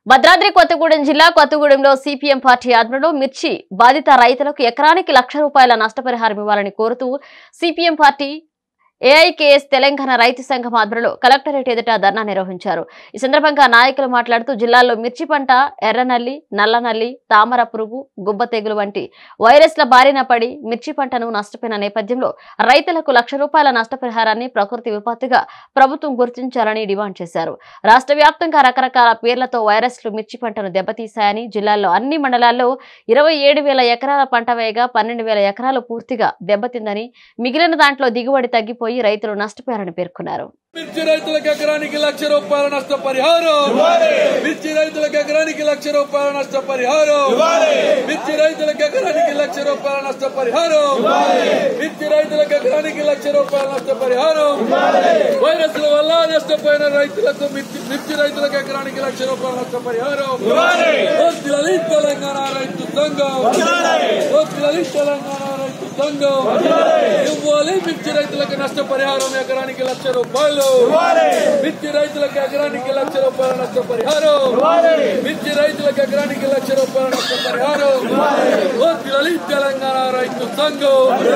భద్రాద్రి కొత్తగూడెం జిల్లా కొత్తగూడెంలో CPM party ఆధ్వర్యంలో మిర్చి బాధిత రైతులకు ఎకరానికి లక్ష రూపాయల నష్టపరిహారం ఇవ్వాలని కోరుతూ సిపిఎం పార్టీ ఏఐకేఎస్ తెలంగాణ రైతు సంఘం ఆధ్వర్యంలో కలెక్టరేట్ ఎదుట ధర్నా నిర్వహించారు ఈ సందర్భంగా నాయకులు మాట్లాడుతూ జిల్లాలో మిర్చి పంట ఎర్రనల్లి నల్లనల్లి తామర పురుగు గుబ్బ తెగులు వంటి వైరస్ల బారిన పడి మిర్చి పంటను నష్టపోయిన నేపథ్యంలో రైతులకు లక్ష రూపాయల నష్టపరిహారాన్ని ప్రకృతి విపత్తుగా ప్రభుత్వం గుర్తించాలని డిమాండ్ చేశారు రాష్ట్ర వ్యాప్తంగా రకరకాల పేర్లతో వైరస్లు మిర్చి పంటను దెబ్బతీశాయని జిల్లాలో అన్ని మండలాల్లో ఇరవై ఏడు వేల ఎకరాల పంట వేయగా పన్నెండు వేల ఎకరాలు పూర్తిగా దెబ్బతిందని మిగిలిన దాంట్లో దిగుబడి తగ్గిపోయి రైతులు నష్టపోయారని పేర్కొన్నారు మిర్చి రైతులకు ఎకరానికి లక్ష రూపాయల నష్టపరిహారం మిర్చి రైతులకు ఎకరానికి లక్ష రూపాయల నష్టపరిహారం మిర్చి రైతులకు ఎకరానికి లక్ష రూపాయల నష్టపరిహారం మిర్చి రైతులకు ఎకరానికి లక్ష రూపాయల నష్టపరిహారం వైరస్ల వల్ల నష్టపోయిన రైతులకు మిర్చి మిర్చి రైతులకు ఎకరానికి లక్ష రూపాయల నష్టపరిహారం వద్దులని తెలంగాణ రైతు సంఘం వద్దులని తెలంగాణ రైతు సంఘం ఇవ్వాలి మిర్చి రైతులకు నష్టపరిహారం ఎకరానికి లక్ష రూపాయలు మిర్చి రైతులకు ఎకరానికి లక్ష రూపాయల నష్టపరిహారం మిర్చి రైతులకు ఎకరానికి లక్ష రూపాయల నష్టపరిహారం వద్దులని తెలంగాణ రైతు సంఘం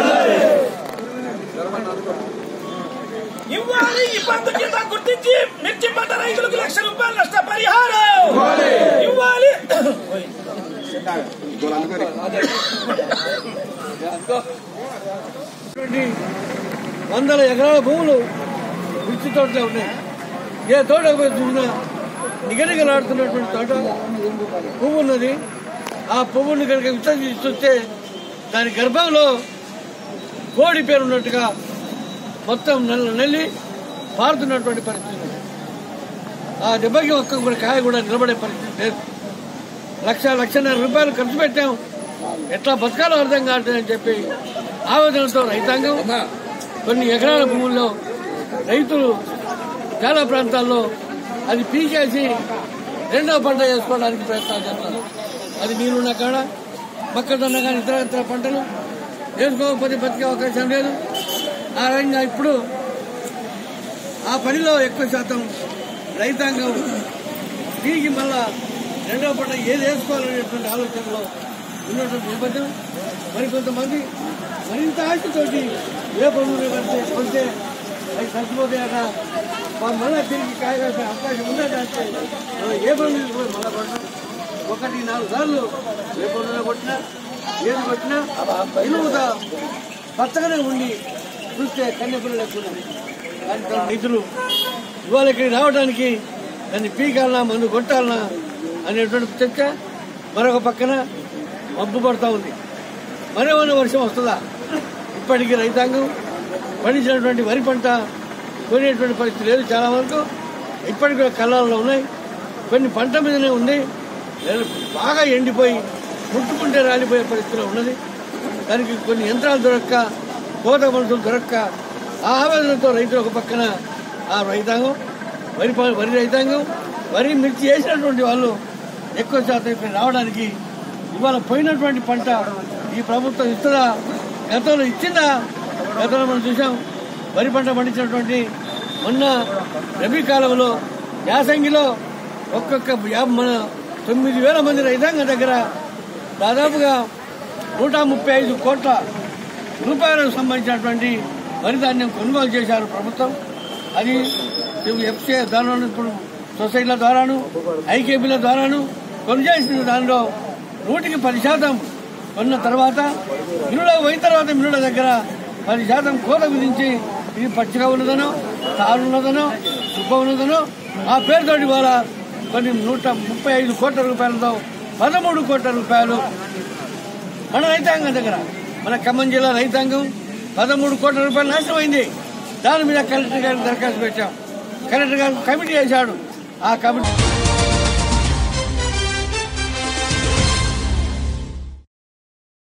ఇవ్వాలి ఈ పంట కింద గుర్తించి మిర్చి పంట రైతులకు లక్ష రూపాయల నష్ట పరిహారం ఇవ్వాలి వందల ఎకరాల భూములు మిర్చి తోటలే ఉన్నాయి ఏ తోట పోయి చూసినా నిగనిగలాడుతున్నటువంటి తోట పువ్వు ఉన్నది ఆ పువ్వుని కనుక విసర్జించి చూస్తే దాని గర్భంలో కోడి పేరు ఉన్నట్టుగా మొత్తం నల్ల నెల్లి పారుతున్నటువంటి పరిస్థితి ఉంది. ఆ దెబ్బకి ఒక్క కూడా కాయ కూడా నిలబడే పరిస్థితి లేదు లక్ష లక్షన్నర రూపాయలు ఖర్చు పెట్టాం ఎట్లా బతకాలో అర్థం కావట్లేదని చెప్పి ఆవేదనతో రైతాంగం కొన్ని ఎకరాల భూముల్లో రైతులు చాలా ప్రాంతాల్లో అది పీకేసి రెండో పంట చేసుకోవడానికి ప్రయత్నాలు చేస్తారు అది నీరున్న కాడ మొక్కజొన్న కానీ ఇతర ఇతర పంటలు వేసుకోకపోతే బతికే అవకాశం లేదు ఆ రకంగా ఇప్పుడు ఆ పనిలో ఎక్కువ శాతం రైతాంగం తిరిగి మళ్ళా రెండవ పంట ఏది వేసుకోవాలనేటువంటి ఆలోచనలో ఉన్నటువంటి నేపథ్యం మరి కొంతమంది మరింత ఆశతోటి ఏ పనులు పడితే కొంటే అవి చచ్చిపోతాయట వాళ్ళు మళ్ళా తిరిగి కాయగాల్సిన అవకాశం ఉందట అంటే మనం ఏ పనులు తీసుకొని మళ్ళా కొట్టడం ఒకటి నాలుగు సార్లు ఏ పనులు కొట్టినా ఏది కొట్టినా ఇనుముగా పచ్చగానే ఉండి చూస్తే కన్యపులు లేకుండా దాంతో రైతులు ఇవాళ ఇక్కడికి రావడానికి దాన్ని పీకాలనా మందు కొట్టాలనా అనేటువంటి చర్చ మరొక పక్కన మబ్బు పడతా ఉంది మరేమైనా వర్షం వస్తుందా ఇప్పటికీ రైతాంగం పండించినటువంటి వరి పంట కొనేటువంటి పరిస్థితి లేదు చాలా వరకు ఇప్పటికీ కూడా కళ్ళాల్లో ఉన్నాయి కొన్ని పంట మీదనే ఉంది లేదు, బాగా ఎండిపోయి ముట్టుకుంటే రాలిపోయే పరిస్థితిలో ఉన్నది దానికి కొన్ని యంత్రాలు దొరక్క కోత మనుషులు దొరక్క ఆ ఆవేదనతో రైతులు ఒక పక్కన ఆ రైతాంగం వరి ప- వరి రైతాంగం వరి మిర్చి వేసినటువంటి వాళ్ళు ఎక్కువ శాతం ఇక్కడ రావడానికి ఇవాళ పోయినటువంటి పంట ఈ ప్రభుత్వం ఇస్తుందా గతంలో ఇచ్చిందా గతంలో మనం చూసాం వరి పంట పండించినటువంటి మొన్న రబీ కాలంలో యాసంగిలో ఒక్కొక్క యా- మన తొమ్మిది వేల మంది రైతాంగం దగ్గర దాదాపుగా నూట ముప్పై ఐదు కోట్ల రూపాయలకు సంబంధించినటువంటి వరి ధాన్యం కొనుగోలు చేశారు ప్రభుత్వం అది ఎఫ్సీఐ ద్వారాను ఇప్పుడు సొసైటీల ద్వారాను ఐకేపీల ద్వారాను కొనుగోలు దానిలో నూటికి పది శాతం కొన్న తర్వాత మిల్లులో పోయిన తర్వాత మిల్లుల దగ్గర పది శాతం కోత విధించి ఇది పచ్చిగా ఉన్నదనో తారు ఉన్నదనో దుబ్బ ఉన్నదనో ఆ పేరుతోటి వాళ్ళ కొన్ని నూట ముప్పై ఐదు కోట్ల రూపాయలతో పదమూడు కోట్ల రూపాయలు మన రైతాంగం దగ్గర మన ఖమ్మం జిల్లా రైతాంగం పదమూడు కోట్ల రూపాయలు నాశనం అయింది దాని మీద కలెక్టర్ గారికి దరఖాస్తు పెట్టాం కలెక్టర్ గారు కమిటీ వేశాడు ఆ కమిటీ